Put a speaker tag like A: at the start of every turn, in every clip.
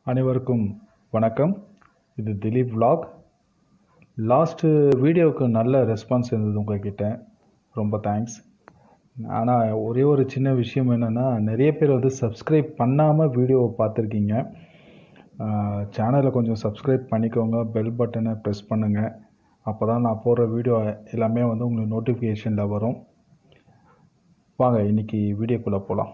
A: அனைவருக்கும் வணக்கம் இது திலீப் vlog லாஸ்ட்டு வீடியோவுக்கு நல்ல ரெஸ்பான்ஸ் இருந்தது உங்ககிட்ட ரொம்ப தேங்க்ஸ் ஆனால் ஒரே ஒரு சின்ன விஷயம் என்னென்னா நிறைய பேர் வந்து சப்ஸ்கிரைப் பண்ணாமல் வீடியோவை பார்த்துருக்கீங்க சேனலை கொஞ்சம் சப்ஸ்கிரைப் பண்ணிக்கோங்க பெல் பட்டனை ப்ரெஸ் பண்ணுங்கள் அப்போ தான் நான் போடுற வீடியோ எல்லாமே வந்து உங்களுக்கு நோட்டிஃபிகேஷனில் வரும் வாங்க இன்றைக்கி வீடியோக்குள்ளே போகலாம்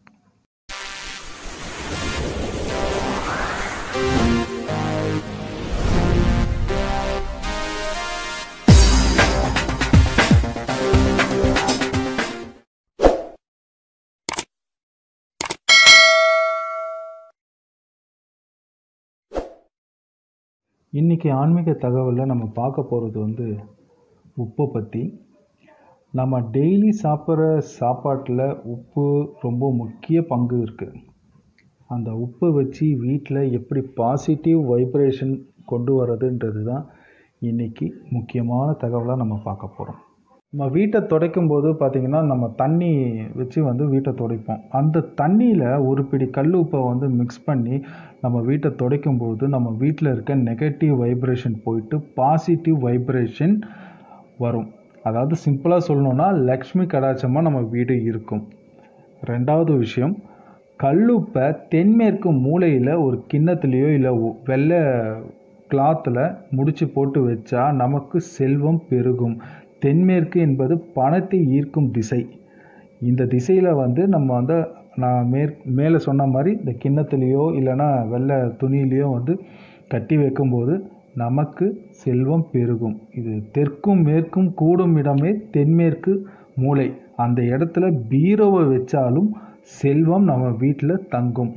A: இன்றைக்கி ஆன்மீக தகவலில் நம்ம பார்க்க போகிறது வந்து உப்பை பற்றி நம்ம டெய்லி சாப்பிட்ற சாப்பாட்டில் உப்பு ரொம்ப முக்கிய பங்கு இருக்குது அந்த உப்பை வச்சு வீட்டில் எப்படி பாசிட்டிவ் வைப்ரேஷன் கொண்டு வரதுன்றது தான் இன்றைக்கி முக்கியமான தகவலாக நம்ம பார்க்க போகிறோம் நம்ம வீட்டை துடைக்கும் போது பார்த்திங்கன்னா நம்ம தண்ணி வச்சு வந்து வீட்டை துடைப்போம் அந்த தண்ணியில் ஒரு பிடி கல் உப்பை வந்து மிக்ஸ் பண்ணி நம்ம வீட்டை துடைக்கும் போது நம்ம வீட்டில் இருக்க நெகட்டிவ் வைப்ரேஷன் போயிட்டு பாசிட்டிவ் வைப்ரேஷன் வரும் அதாவது சிம்பிளாக சொல்லணுன்னா லக்ஷ்மி கடாட்சமாக நம்ம வீடு இருக்கும் ரெண்டாவது விஷயம் கல்லுப்பை தென்மேற்கு மூலையில் ஒரு கிண்ணத்துலேயோ இல்லை வெள்ளை கிளாத்தில் முடிச்சு போட்டு வச்சா நமக்கு செல்வம் பெருகும் தென்மேற்கு என்பது பணத்தை ஈர்க்கும் திசை இந்த திசையில் வந்து நம்ம வந்து நான் மேற் மேலே சொன்ன மாதிரி இந்த கிண்ணத்துலேயோ இல்லைன்னா வெள்ளை துணியிலையோ வந்து கட்டி வைக்கும்போது நமக்கு செல்வம் பெருகும் இது தெற்கும் மேற்கும் கூடும் இடமே தென்மேற்கு மூளை அந்த இடத்துல பீரோவை வச்சாலும் செல்வம் நம்ம வீட்டில் தங்கும்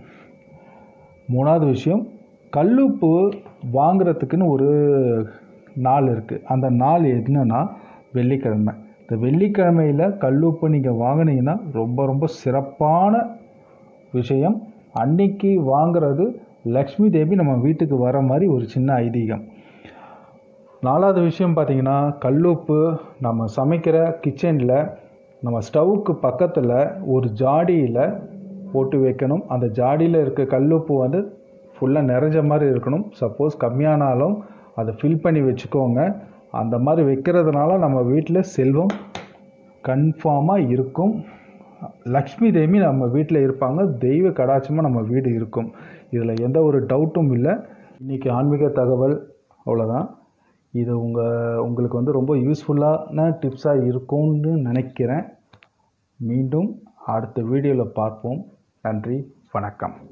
A: மூணாவது விஷயம் கல்லுப்பு வாங்குறதுக்குன்னு ஒரு நாள் இருக்குது அந்த நாள் என்னன்னா வெள்ளிக்கிழமை இந்த வெள்ளிக்கிழமையில் கல்லுப்பு நீங்கள் வாங்கினீங்கன்னா ரொம்ப ரொம்ப சிறப்பான விஷயம் அன்னைக்கு வாங்குறது லக்ஷ்மி தேவி நம்ம வீட்டுக்கு வர மாதிரி ஒரு சின்ன ஐதீகம் நாலாவது விஷயம் பார்த்திங்கன்னா கல்லுப்பு நம்ம சமைக்கிற கிச்சனில் நம்ம ஸ்டவ்வுக்கு பக்கத்தில் ஒரு ஜாடியில் போட்டு வைக்கணும் அந்த ஜாடியில் இருக்க கல்லுப்பு வந்து ஃபுல்லாக நிறைஞ்ச மாதிரி இருக்கணும் சப்போஸ் கம்மியானாலும் அதை ஃபில் பண்ணி வச்சுக்கோங்க அந்த மாதிரி வைக்கிறதுனால நம்ம வீட்டில் செல்வம் கன்ஃபார்மாக இருக்கும் லக்ஷ்மி தேவி நம்ம வீட்டில் இருப்பாங்க தெய்வ கடாட்சமாக நம்ம வீடு இருக்கும் இதில் எந்த ஒரு டவுட்டும் இல்லை இன்றைக்கி ஆன்மீக தகவல் அவ்வளோதான் இது உங்கள் உங்களுக்கு வந்து ரொம்ப யூஸ்ஃபுல்லான டிப்ஸாக இருக்கும்னு நினைக்கிறேன் மீண்டும் அடுத்த வீடியோவில் பார்ப்போம் நன்றி வணக்கம்